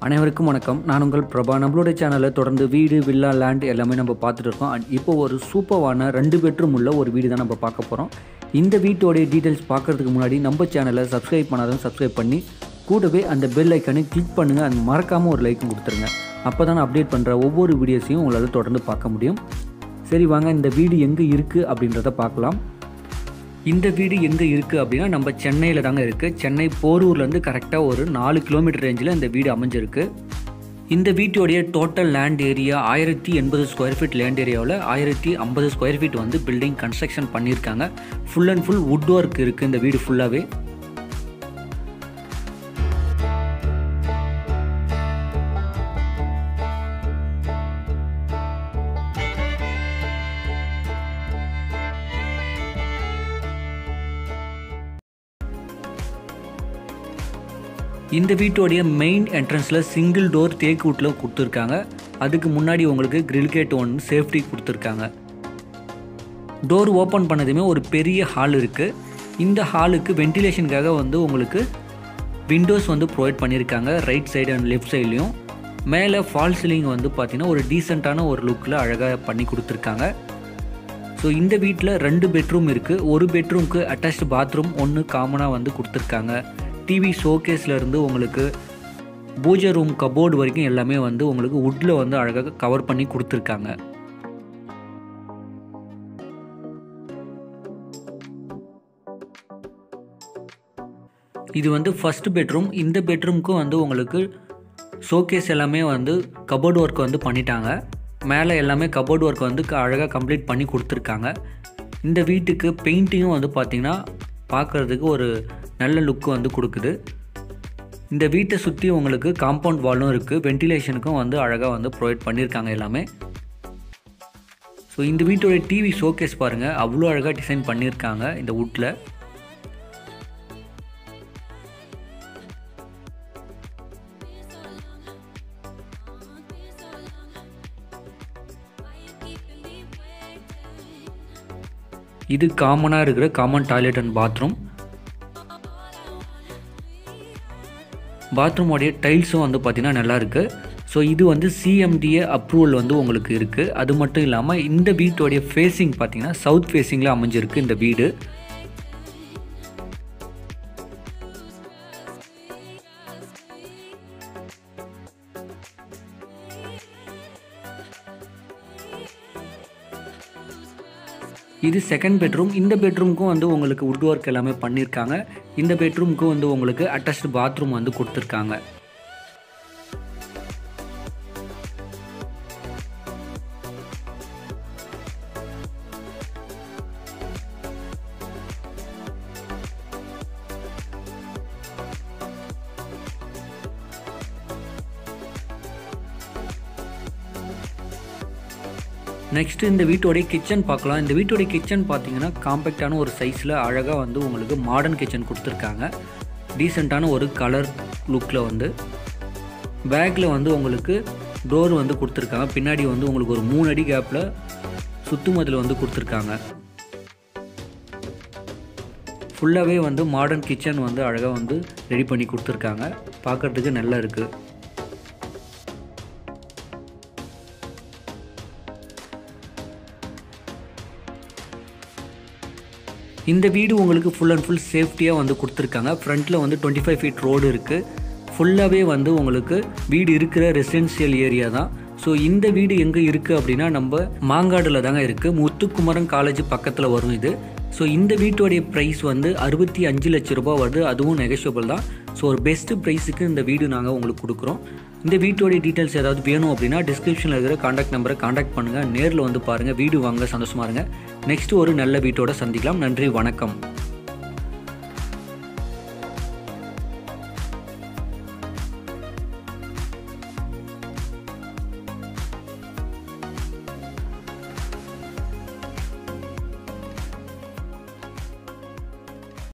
அனைவருக்கும் வணக்கம் நான் உங்கள் பிரபா நம்மளோட சேனலில் தொடர்ந்து வீடு வில்லா லேண்ட் எல்லாமே நம்ம பார்த்துட்டு இருக்கோம் அண்ட் இப்போ ஒரு சூப்பரான ரெண்டு பெட்ரூம் உள்ள ஒரு வீடு தான் நம்ம பார்க்க போகிறோம் இந்த வீட்டோடைய டீட்டெயில்ஸ் பார்க்கறதுக்கு முன்னாடி நம்ம சேனலை சப்ஸ்கிரைப் பண்ணாதான் சப்ஸ்கிரைப் பண்ணி கூடவே அந்த பெல் ஐக்கனை கிளிக் பண்ணுங்கள் அது மறக்காமல் ஒரு லைக்கும் கொடுத்துருங்க அப்போ தான் அப்டேட் பண்ணுற ஒவ்வொரு வீடியோஸையும் உங்களால் தொடர்ந்து பார்க்க முடியும் சரி வாங்க இந்த வீடு எங்கே இருக்குது அப்படின்றத பார்க்கலாம் இந்த வீடு எங்கே இருக்குது அப்படின்னா நம்ம சென்னையில் தாங்க இருக்குது சென்னை போரூர்லேருந்து கரெக்டாக ஒரு நாலு கிலோமீட்டர் ரேஞ்சில் இந்த வீடு அமைஞ்சிருக்கு இந்த வீட்டோடைய டோட்டல் லேண்ட் ஏரியா ஆயிரத்தி எண்பது ஸ்கொயர் ஃபீட் லேண்ட் ஏரியாவில் ஆயிரத்தி ஐம்பது ஸ்கொயர் ஃபீட் வந்து பில்டிங் கன்ஸ்ட்ரக்ஷன் பண்ணியிருக்காங்க full and full woodwork இருக்குது இந்த வீடு ஃபுல்லாகவே இந்த வீட்டோடைய மெயின் என்ட்ரன்ஸில் சிங்கிள் டோர் தேக்கு வுட்டில் கொடுத்துருக்காங்க அதுக்கு முன்னாடி உங்களுக்கு கிரில் கேட் ஒன்று சேஃப்டி கொடுத்துருக்காங்க டோர் ஓப்பன் பண்ணதுமே ஒரு பெரிய ஹால் இருக்குது இந்த ஹாலுக்கு வென்டிலேஷனுக்காக வந்து உங்களுக்கு விண்டோஸ் வந்து ப்ரொவைட் பண்ணியிருக்காங்க ரைட் சைடு அண்ட் லெஃப்ட் சைட்லேயும் மேலே ஃபால் சீலிங் வந்து பார்த்திங்கன்னா ஒரு டீசெண்டான ஒரு லுக்கில் அழகாக பண்ணி கொடுத்துருக்காங்க ஸோ இந்த வீட்டில் ரெண்டு பெட்ரூம் இருக்குது ஒரு பெட்ரூம்க்கு அட்டாச்டு பாத்ரூம் ஒன்று காமனாக வந்து கொடுத்துருக்காங்க டிவி ஷோகேஸில் இருந்து உங்களுக்கு பூஜை ரூம் கபோர்டு வரைக்கும் எல்லாமே வந்து உங்களுக்கு வுட்டில் வந்து அழகாக கவர் பண்ணி கொடுத்துருக்காங்க இது வந்து ஃபஸ்ட் பெட்ரூம் இந்த பெட்ரூம்க்கும் வந்து உங்களுக்கு ஷோகேஸ் எல்லாமே வந்து கபோர்டு ஒர்க் வந்து பண்ணிட்டாங்க மேலே எல்லாமே கபோர்டு ஒர்க் வந்து அழகாக கம்ப்ளீட் பண்ணி கொடுத்துருக்காங்க இந்த வீட்டுக்கு பெயிண்டிங்கும் வந்து பார்த்திங்கன்னா பார்க்குறதுக்கு ஒரு நல்ல லுக்கு வந்து கொடுக்குது இந்த வீட்டை சுற்றி உங்களுக்கு காம்பவுண்ட் வாலும் இருக்குது வென்டிலேஷனுக்கும் வந்து அழகாக வந்து ப்ரொவைட் பண்ணியிருக்காங்க எல்லாமே ஸோ இந்த வீட்டோட டிவி ஷோகேஸ் பாருங்கள் அவ்வளோ அழகாக டிசைன் பண்ணியிருக்காங்க இந்த வுட்டில் இது காமனாக இருக்கிற காமன் டாய்லெட் அண்ட் பாத்ரூம் பாத்ரூமோடைய டைல்ஸும் வந்து பார்த்திங்கன்னா நல்லா இருக்குது ஸோ இது வந்து சிஎம்டிஏ அப்ரூவல் வந்து உங்களுக்கு இருக்குது அது மட்டும் இல்லாமல் இந்த வீட்டோடைய ஃபேஸிங் பார்த்திங்கன்னா சவுத் ஃபேஸிங்கில் அமைஞ்சிருக்கு இந்த வீடு இது செகண்ட் பெட்ரூம் இந்த பெட்ரூம்க்கும் வந்து உங்களுக்கு வுட் ஒர்க் எல்லாமே பண்ணியிருக்காங்க இந்த பெட்ரூம்க்கும் வந்து உங்களுக்கு அட்டாச்டு பாத்ரூம் வந்து கொடுத்துருக்காங்க நெக்ஸ்ட் இந்த வீட்டோடைய கிச்சன் பார்க்கலாம் இந்த வீட்டோடைய கிச்சன் பார்த்தீங்கன்னா காம்பேக்டான ஒரு சைஸில் அழகாக வந்து உங்களுக்கு மாடர்ன் கிச்சன் கொடுத்துருக்காங்க டீசெண்டான ஒரு கலர் லுக்கில் வந்து பேக்கில் வந்து உங்களுக்கு டோர் வந்து கொடுத்துருக்காங்க பின்னாடி வந்து உங்களுக்கு ஒரு மூணு அடி கேப்பில் சுத்துமதில் வந்து கொடுத்துருக்காங்க ஃபுல்லாகவே வந்து மாடர்ன் கிச்சன் வந்து அழகாக வந்து ரெடி பண்ணி கொடுத்துருக்காங்க பார்க்குறதுக்கு நல்லா இருக்குது இந்த வீடு உங்களுக்கு ஃபுல் அண்ட் ஃபுல் சேஃப்டியாக வந்து கொடுத்துருக்காங்க ஃப்ரண்ட்டில் வந்து டுவெண்ட்டி ஃபைவ் ஃபீட் ரோடு இருக்குது ஃபுல்லாகவே வந்து உங்களுக்கு வீடு இருக்கிற ரெசிடென்சியல் ஏரியா தான் ஸோ இந்த வீடு எங்கே இருக்குது அப்படின்னா நம்ம மாங்காடில் தாங்க இருக்குது முத்துக்குமரன் காலேஜ் பக்கத்தில் வரும் இது ஸோ இந்த வீட்டோடைய ப்ரைஸ் வந்து அறுபத்தி அஞ்சு லட்ச ரூபா வருது அதுவும் நெகஷியபிள் தான் ஸோ ஒரு பெஸ்ட்டு ப்ரைஸுக்கு இந்த வீடு நாங்கள் உங்களுக்கு கொடுக்குறோம் இந்த வீட்டோடைய டீட்டெயில்ஸ் ஏதாவது வேணும் அப்படின்னா டிஸ்கிரிப்ஷனில் இருக்கிற காண்டாக்ட் நம்பரை காண்டாக்ட் பண்ணுங்கள் நேரில் வந்து பாருங்கள் வீடு வாங்க சந்தோஷமாக இருங்க நெக்ஸ்ட் ஒரு நல்ல வீட்டோட சந்திக்கலாம் நன்றி வணக்கம்